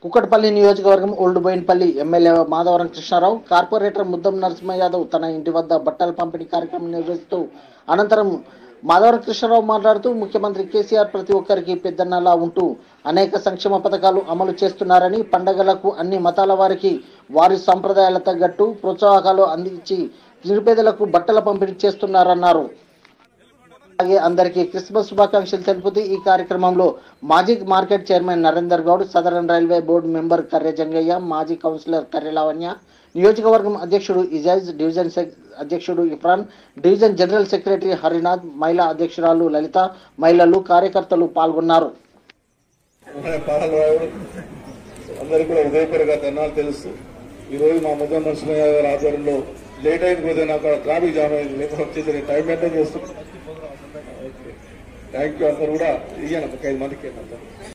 కుక్కటపల్లి నియోజకవర్గం old Boinpally MLA Madhavaram Krishnarao corporator Muddam Narasimha Yadav తన ఇంటి వద్ద బట్టల పంపిణీ కార్యక్రమం నిర్వహిస్తూ అనంతరం మాధవరం కృష్ణారావు మాట్లాడుతూ ముఖ్యమంత్రి కేసీఆర్ ప్రతి ఒక్కరికి పెద్దన్నలా ఉంటూ అనేక సంక్షేమ పథకాలు అమలు చేస్తున్నారని పండగలకు అన్ని మతాల వారికి వారి సంప్రదాయాల తగ్గట్టు ప్రోత్సాహకాలు అందించి నిరుపేదలకు బట్టల పంపిణీ చేస్తున్నారన్నారు అలాగే అందరికీ క్రిస్మస్ శుభాకాంక్షలు తెలుపుతూ ఈ కార్యక్రమంలో మాజీ market chairman Narender Goud southern railway board member Karre Jangaiah మాజీ కౌన్సిలర్ కర్రె లావణ్య నియోజకవర్గం అధ్యక్షుడు ఇజాజ్ డివిజన్ సెక్- అధ్యక్షుడు ఇఫ్రాన్ డివిజన్ జనరల్ సెక్రటరీ హరినాథ్ మహిళా అధ్యక్షురాలు లలిత మహిళలు కార్యకర్తలు పాల్గొన్నారు మన పాలవాడు అందరికీ కూడా ఉదయపూర్వక ధర్నాలు తెలుసు ఈ రోజు మా ముద్ద నరసింహయ్య గారి ఆధ్వర్యంలో లేట్ అయిన పోతే నాకు అక్కడ ట్రాఫిక్ జామ్ అయింది లేకపోతే వచ్చేసి నేను టైం మెయింటైన్ చేస్తున్నాను థ్యాంక్ యూ అందరు కూడా ఇయ్యాను ఒక ఐదు మందికి ఇయ్యండి అందరూ.